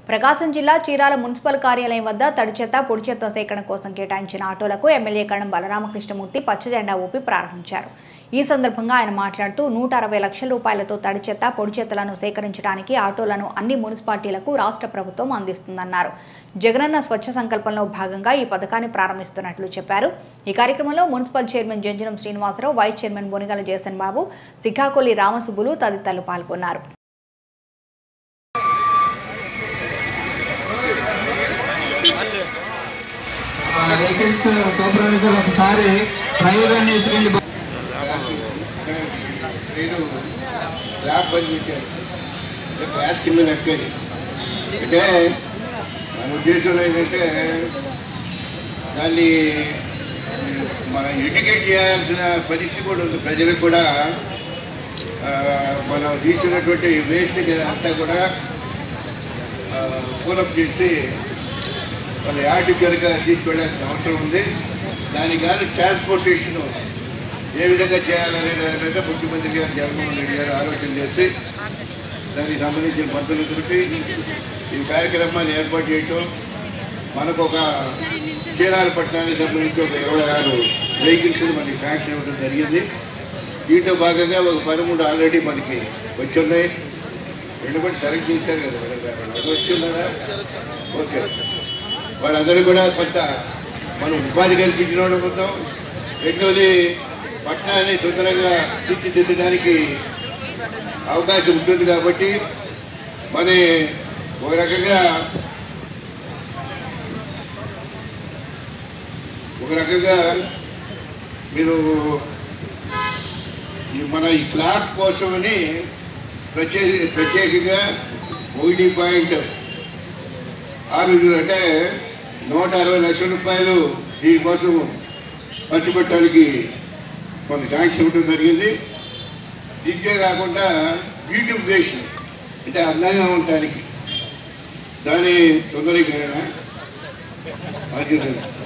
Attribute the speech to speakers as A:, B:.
A: ప్రకాశం జిల్లా చీరాల మున్సిపల్ కార్యాలయం వద్ద తడి చెత్త పొడి చెత్త సేకరణ కోసం కేటాయించిన ఆటోలకు ఎమ్మెల్యే కణం బలరామకృష్ణమూర్తి పచ్చజెండా ఊపి ప్రారంభించారు ఈ సందర్భంగా ఆయన మాట్లాడుతూ నూట అరవై లక్షల రూపాయలతో తడి చెత్త పొడి చెత్తలను సేకరించడానికి ఆటోలను అన్ని మున్సిపాలిటీలకు రాష్ట్ర ప్రభుత్వం అందిస్తుందన్నారు జగనన్న స్వచ్ఛ సంకల్పంలో భాగంగా ఈ పథకాన్ని ప్రారంభిస్తున్నట్లు చెప్పారు ఈ కార్యక్రమంలో municipal chairman Janjanam Srinivasarao vice chairman Boningala Jayasan Babu Sikakolli Ramasubbulu తదితరులు పాల్గొన్నారు
B: వెహికల్స్ సూపర్వైజర్ ఒకసారి డ్రైవర్ వేసుకెళ్ళి
C: నేను ల్యాబ్ పని పెట్టాను అంటే క్లాస్ కింద ఎక్కేది అంటే మన ఉద్దేశంలో ఏంటంటే దాన్ని మనం ఎడ్యుకేట్ చేయాల్సిన పరిస్థితి కూడా ఉంది ప్రజలకు కూడా ఆ, మనం తీసినటువంటి వేస్ట్ అంతా కూడా కూలప్ చేసి వాళ్ళ యార్డు కనుక తీసుకెళ్లాల్సిన అవసరం ఉంది దానికి కానీ ట్రాన్స్పోర్టేషన్ ఏ విధంగా చేయాలనే దాని మీద ముఖ్యమంత్రి గారు జగన్మోహన్ రెడ్డి గారు ఆలోచన చేసి దానికి సంబంధించిన మంత్రులతోటి ఈ కార్యక్రమాన్ని ఏర్పాటు చేయటం మనకు ఒక చీరాల పట్టణానికి సంబంధించి ఒక ఇరవై ఆరు వెహికల్స్ మనకి శాంక్షన్ ఇవ్వడం జరిగింది దీంట్లో భాగంగా ఒక పదమూడు ఆల్రెడీ మనకి వచ్చి ఉన్నాయి రెండు కూడా సెలెక్ట్ చేశారు కదా మేడం గారు అది వచ్చి ఉన్నారా ఓకే వాళ్ళందరూ కూడా కొంత మనం ఉపాధి కల్పించిన వాళ్ళు మొత్తం రెండోది పట్టణాన్ని సుందరంగా తీర్చిదిద్దడానికి అవకాశం ఉంటుంది కాబట్టి మరి ఒక రకంగా ఒక రకంగా మీరు ఈ మన ఈ క్లాక్ కోసమని ప్రత్యేక ప్రత్యేకంగా ఒకటి పాయింట్ ఆరు అంటే నూట అరవై లక్షల రూపాయలు దీనికోసం ఖర్చు పెట్టడానికి కొంత శాంక్షన్ ఇవ్వడం జరిగింది దీనికే కాకుండా బ్యూటిఫికేషన్ అంటే అందంగా ఉండటానికి దాని సుందరీకరణ బాధ్యత